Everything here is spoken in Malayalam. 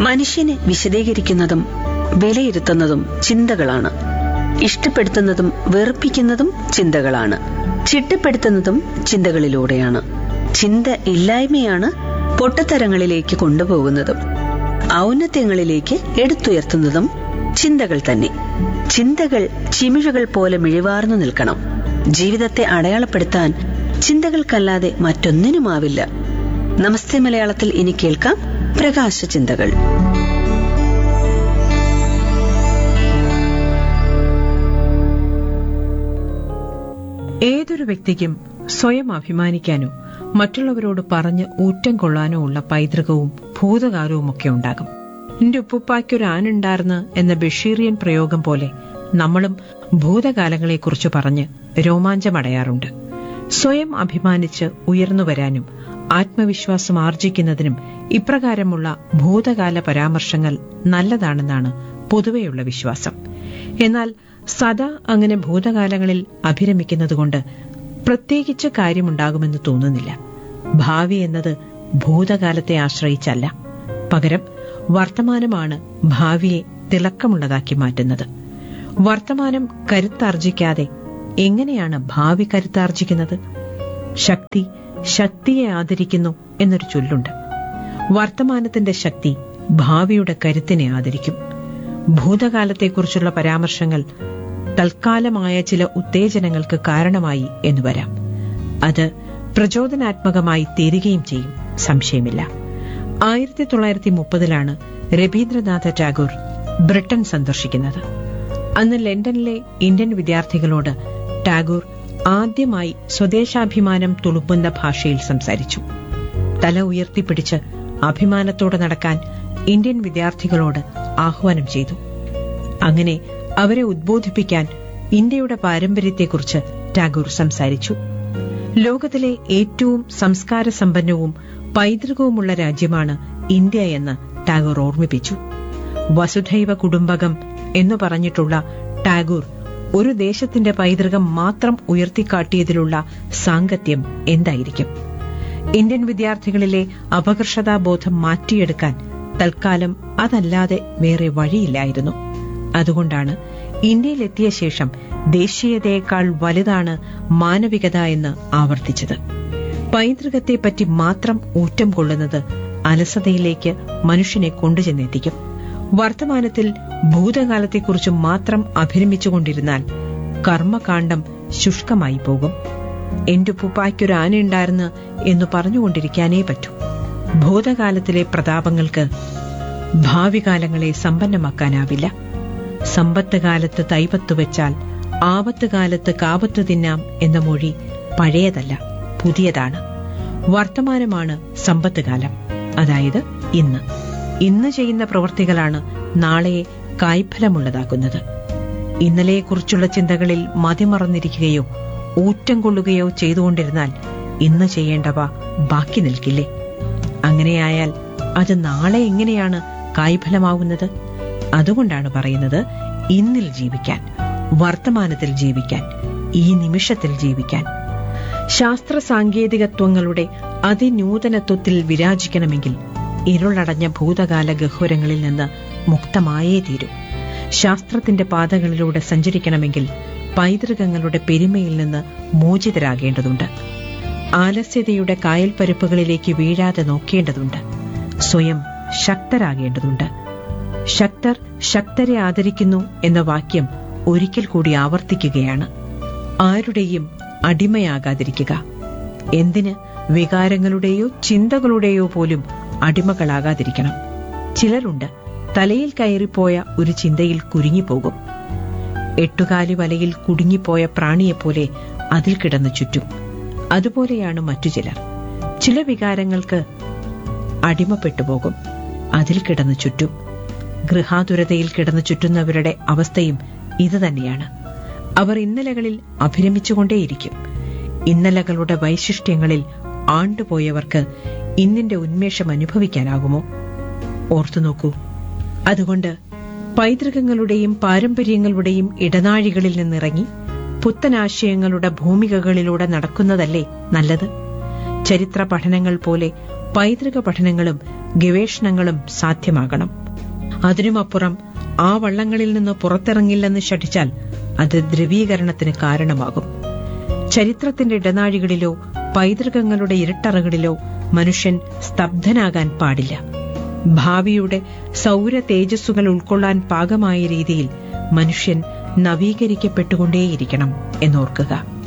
മനുഷ്യനെ വിശദീകരിക്കുന്നതും വിലയിരുത്തുന്നതും ചിന്തകളാണ് ഇഷ്ടപ്പെടുത്തുന്നതും വെറുപ്പിക്കുന്നതും ചിന്തകളാണ് ചിട്ടപ്പെടുത്തുന്നതും ചിന്തകളിലൂടെയാണ് ചിന്ത ഇല്ലായ്മയാണ് പൊട്ടത്തരങ്ങളിലേക്ക് കൊണ്ടുപോകുന്നതും ഔന്നത്യങ്ങളിലേക്ക് എടുത്തുയർത്തുന്നതും ചിന്തകൾ തന്നെ ചിന്തകൾ ചിമിഴുകൾ പോലെ മിഴിവാർന്നു നിൽക്കണം ജീവിതത്തെ അടയാളപ്പെടുത്താൻ ചിന്തകൾക്കല്ലാതെ മറ്റൊന്നിനുമാവില്ല നമസ്തേ മലയാളത്തിൽ ഇനി കേൾക്കാം പ്രകാശ ചിന്തകൾ ഏതൊരു വ്യക്തിക്കും സ്വയം അഭിമാനിക്കാനോ മറ്റുള്ളവരോട് പറഞ്ഞ് ഊറ്റം കൊള്ളാനോ ഉള്ള പൈതൃകവും ഭൂതകാലവും ഒക്കെ ഉണ്ടാകും എന്റെ ഉപ്പുപ്പായ്ക്കൊരു ആനുണ്ടാർന്ന് എന്ന ബഷീറിയൻ പ്രയോഗം പോലെ നമ്മളും ഭൂതകാലങ്ങളെക്കുറിച്ച് പറഞ്ഞ് രോമാഞ്ചമടയാറുണ്ട് സ്വയം അഭിമാനിച്ച് ഉയർന്നു വരാനും ആത്മവിശ്വാസം ആർജിക്കുന്നതിനും ഇപ്രകാരമുള്ള ഭൂതകാല പരാമർശങ്ങൾ നല്ലതാണെന്നാണ് പൊതുവെയുള്ള വിശ്വാസം എന്നാൽ സദാ അങ്ങനെ ഭൂതകാലങ്ങളിൽ അഭിരമിക്കുന്നതുകൊണ്ട് പ്രത്യേകിച്ച് കാര്യമുണ്ടാകുമെന്ന് തോന്നുന്നില്ല ഭാവി എന്നത് ഭൂതകാലത്തെ ആശ്രയിച്ചല്ല പകരം വർത്തമാനമാണ് ഭാവിയെ തിളക്കമുള്ളതാക്കി മാറ്റുന്നത് വർത്തമാനം കരുത്താർജിക്കാതെ എങ്ങനെയാണ് ഭാവി കരുത്താർജിക്കുന്നത് ശക്തി ശക്തിയെ ആദരിക്കുന്നു എന്നൊരു ചൊല്ലുണ്ട് വർത്തമാനത്തിന്റെ ശക്തി ഭാവിയുടെ കരുത്തിനെ ആദരിക്കും ഭൂതകാലത്തെക്കുറിച്ചുള്ള പരാമർശങ്ങൾ തൽക്കാലമായ ചില ഉത്തേജനങ്ങൾക്ക് കാരണമായി എന്ന് വരാം അത് പ്രചോദനാത്മകമായി തീരുകയും ചെയ്യും സംശയമില്ല ആയിരത്തി തൊള്ളായിരത്തി മുപ്പതിലാണ് രവീന്ദ്രനാഥ ടാഗോർ ബ്രിട്ടൻ സന്ദർശിക്കുന്നത് അന്ന് ലണ്ടനിലെ ഇന്ത്യൻ വിദ്യാർത്ഥികളോട് ടാഗോർ ആദ്യമായി സ്വദേശാഭിമാനം തുളുമ്പുന്ന ഭാഷയിൽ സംസാരിച്ചു തല ഉയർത്തിപ്പിടിച്ച് അഭിമാനത്തോടെ നടക്കാൻ ഇന്ത്യൻ വിദ്യാർത്ഥികളോട് ആഹ്വാനം ചെയ്തു അങ്ങനെ അവരെ ഉദ്ബോധിപ്പിക്കാൻ ഇന്ത്യയുടെ പാരമ്പര്യത്തെക്കുറിച്ച് ടാഗോർ സംസാരിച്ചു ലോകത്തിലെ ഏറ്റവും സംസ്കാര സമ്പന്നവും പൈതൃകവുമുള്ള രാജ്യമാണ് ഇന്ത്യ എന്ന് ടാഗോർ ഓർമ്മിപ്പിച്ചു വസുധൈവ കുടുംബകം എന്നു പറഞ്ഞിട്ടുള്ള ടാഗോർ ഒരു ദേശത്തിന്റെ പൈതൃകം മാത്രം ഉയർത്തിക്കാട്ടിയതിലുള്ള സാങ്കത്യം എന്തായിരിക്കും ഇന്ത്യൻ വിദ്യാർത്ഥികളിലെ അപകർഷതാബോധം മാറ്റിയെടുക്കാൻ തൽക്കാലം അതല്ലാതെ വേറെ വഴിയില്ലായിരുന്നു അതുകൊണ്ടാണ് ഇന്ത്യയിലെത്തിയ ശേഷം ദേശീയതയേക്കാൾ വലുതാണ് മാനവികത എന്ന് ആവർത്തിച്ചത് പൈതൃകത്തെപ്പറ്റി മാത്രം ഊറ്റം കൊള്ളുന്നത് അലസതയിലേക്ക് മനുഷ്യനെ കൊണ്ടുചെന്നെത്തിക്കും വർത്തമാനത്തിൽ ഭൂതകാലത്തെക്കുറിച്ച് മാത്രം അഭിരമിച്ചുകൊണ്ടിരുന്നാൽ കർമ്മകാന്ഡം ശുഷ്കമായി പോകും എന്റെ ഉപ്പുപ്പായ്ക്കൊരു ആനയുണ്ടായിരുന്നു എന്ന് പറഞ്ഞുകൊണ്ടിരിക്കാനേ പറ്റൂ ഭൂതകാലത്തിലെ പ്രതാപങ്ങൾക്ക് ഭാവി കാലങ്ങളെ സമ്പന്നമാക്കാനാവില്ല സമ്പത്ത് കാലത്ത് തൈപത്ത് വെച്ചാൽ ആപത്ത് കാലത്ത് കാപത്ത് തിന്നാം എന്ന മൊഴി പഴയതല്ല പുതിയതാണ് വർത്തമാനമാണ് സമ്പത്ത് കാലം അതായത് ഇന്ന് ഇന്ന് ചെയ്യുന്ന പ്രവൃത്തികളാണ് നാളെയെ കായ്ഫലമുള്ളതാക്കുന്നത് ഇന്നലെയെക്കുറിച്ചുള്ള ചിന്തകളിൽ മതിമറന്നിരിക്കുകയോ ഊറ്റം കൊള്ളുകയോ ചെയ്തുകൊണ്ടിരുന്നാൽ ഇന്ന് ചെയ്യേണ്ടവ ബാക്കി നിൽക്കില്ലേ അങ്ങനെയായാൽ അത് നാളെ എങ്ങനെയാണ് കായ്ഫലമാവുന്നത് അതുകൊണ്ടാണ് പറയുന്നത് ഇന്നിൽ ജീവിക്കാൻ വർത്തമാനത്തിൽ ജീവിക്കാൻ ഈ നിമിഷത്തിൽ ജീവിക്കാൻ ശാസ്ത്ര സാങ്കേതികത്വങ്ങളുടെ അതിനൂതനത്വത്തിൽ വിരാജിക്കണമെങ്കിൽ ഇരുളടഞ്ഞ ഭൂതകാല ഗഹ്വരങ്ങളിൽ നിന്ന് മുക്തമായേ തീരൂ ശാസ്ത്രത്തിന്റെ പാതകളിലൂടെ സഞ്ചരിക്കണമെങ്കിൽ പൈതൃകങ്ങളുടെ പെരുമയിൽ നിന്ന് മോചിതരാകേണ്ടതുണ്ട് ആലസ്യതയുടെ കായൽപ്പരപ്പുകളിലേക്ക് വീഴാതെ നോക്കേണ്ടതുണ്ട് സ്വയം ശക്തരാകേണ്ടതുണ്ട് ശക്തർ ശക്തരെ ആദരിക്കുന്നു എന്ന വാക്യം ഒരിക്കൽ കൂടി ആവർത്തിക്കുകയാണ് ആരുടെയും അടിമയാകാതിരിക്കുക എന്തിന് വികാരങ്ങളുടെയോ ചിന്തകളുടെയോ പോലും അടിമകളാകാതിരിക്കണം ചിലരുണ്ട് തലയിൽ കയറിപ്പോയ ഒരു ചിന്തയിൽ കുരുങ്ങിപ്പോകും എട്ടുകാലി വലയിൽ കുടുങ്ങിപ്പോയ പ്രാണിയെപ്പോലെ അതിൽ കിടന്നു ചുറ്റും അതുപോലെയാണ് മറ്റു ചിലർ ചില വികാരങ്ങൾക്ക് അടിമപ്പെട്ടുപോകും അതിൽ കിടന്നു ചുറ്റും ഗൃഹാതുരതയിൽ കിടന്നു ചുറ്റുന്നവരുടെ അവസ്ഥയും ഇതുതന്നെയാണ് അവർ ഇന്നലകളിൽ അഭിരമിച്ചുകൊണ്ടേയിരിക്കും ഇന്നലകളുടെ വൈശിഷ്ട്യങ്ങളിൽ ആണ്ടുപോയവർക്ക് ഇന്നിന്റെ ഉന്മേഷം അനുഭവിക്കാനാകുമോ ഓർത്തുനോക്കൂ അതുകൊണ്ട് പൈതൃകങ്ങളുടെയും പാരമ്പര്യങ്ങളുടെയും ഇടനാഴികളിൽ നിന്നിറങ്ങി പുത്തനാശയങ്ങളുടെ ഭൂമികകളിലൂടെ നടക്കുന്നതല്ലേ നല്ലത് ചരിത്ര പഠനങ്ങൾ പോലെ പൈതൃക പഠനങ്ങളും ഗവേഷണങ്ങളും സാധ്യമാകണം അതിനുമപ്പുറം ആ വള്ളങ്ങളിൽ നിന്ന് പുറത്തിറങ്ങില്ലെന്ന് ശഠിച്ചാൽ അത് ദ്രവീകരണത്തിന് കാരണമാകും ചരിത്രത്തിന്റെ ഇടനാഴികളിലോ പൈതൃകങ്ങളുടെ ഇരുട്ടറകളിലോ മനുഷ്യൻ സ്തബ്ധനാകാൻ പാടില്ല ഭാവിയുടെ സൗര തേജസ്സുകൾ ഉൾക്കൊള്ളാൻ പാകമായ രീതിയിൽ മനുഷ്യൻ നവീകരിക്കപ്പെട്ടുകൊണ്ടേയിരിക്കണം എന്നോർക്കുക